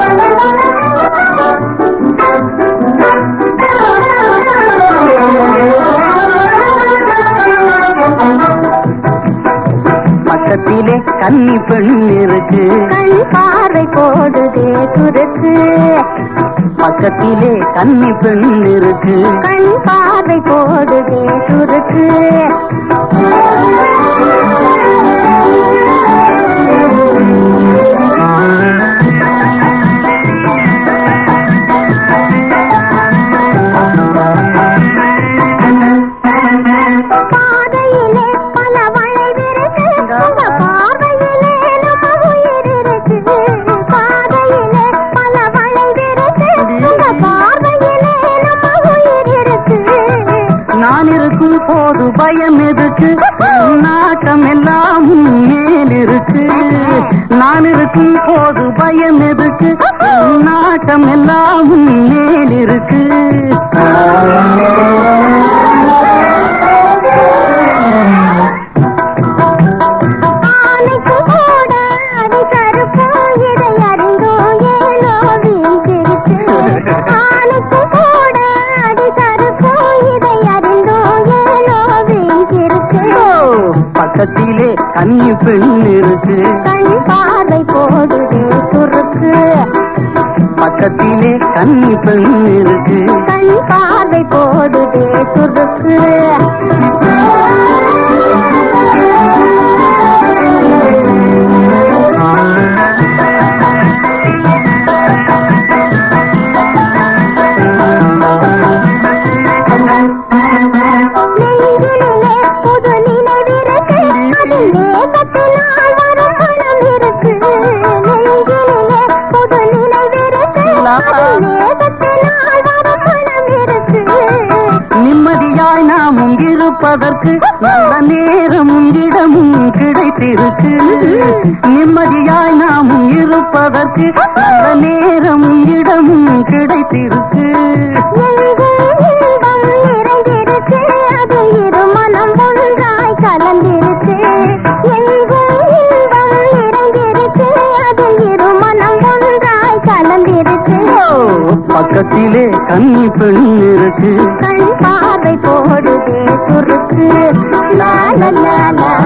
பக்கத்திலே கன்னி பெண் இருக்கு கண் பார்வை போடுதே துருக்கு பக்கத்திலே கன்னி பெண் இருக்கு கண் பார்வை போடுதே துருக்கு பாதையிலே பல வளைவிருக்கு உங்க பார்வையிலே நம்ம உயிர் இருக்கு பாதையிலே பல வளைவிருக்கு உங்க பார்வையிலே நம்ம உயிர் இருக்கு நான் இருக்கும் போது பயம் எதுக்கு நாட்டம் எல்லாம் உன் மேல் இருக்கு நான் இருக்கும் போது பயம் எதுக்கு நாட்டம் எல்லாம் உன் மேல் இருக்கு ஆனைக்கு கூட அடி கருப்பு இதை அறிந்தோ ஏனோ வீழ்ந்திருக்கு ஆனைக்கு கூட அடி கருப்பு இதை அறிந்தோ ஏனோ வீழ்ந்திருக்கு பக்கத்திலே கன்னி பெண் இருக்கு கண் பார்வை போடுதே சுருக்கு பக்கத்திலே கன்னி பெண் இருக்கு கண் பார்வை போடுதே சுருக்கு நெஞ்சிலே புது நினைவிருக்கு அதில் நேசத்தினால் வரும் மனம் இருக்கு நெஞ்சிலே புது நினைவிருக்கு அதில் நேசத்தினால் வரும் மனம் இருக்கு நிம்மதியாய் நாமும் இருப்பதற்கு நல்ல நேரமும் இடமும் கிடைத்திருக்கு நிம்மதியாய் நாமும் இருப்பதற்கு நல்ல நேரமும் இடமும் கிடைத்திருக்கு எங்கும் இன்பம் நிறைந்திருக்கு அதில் இரு மனம் ஒன்றாய் கலந்திருக்கு எங்கும் இன்பம் நிறைந்திருக்கு அதில் இரு மனம் ஒன்றாய் கலந்திருக்கு பக்கத்திலே கன்னி பெண் இருக்கு கண் பார்வை போடுதே சுருக்கு லா லா லா லா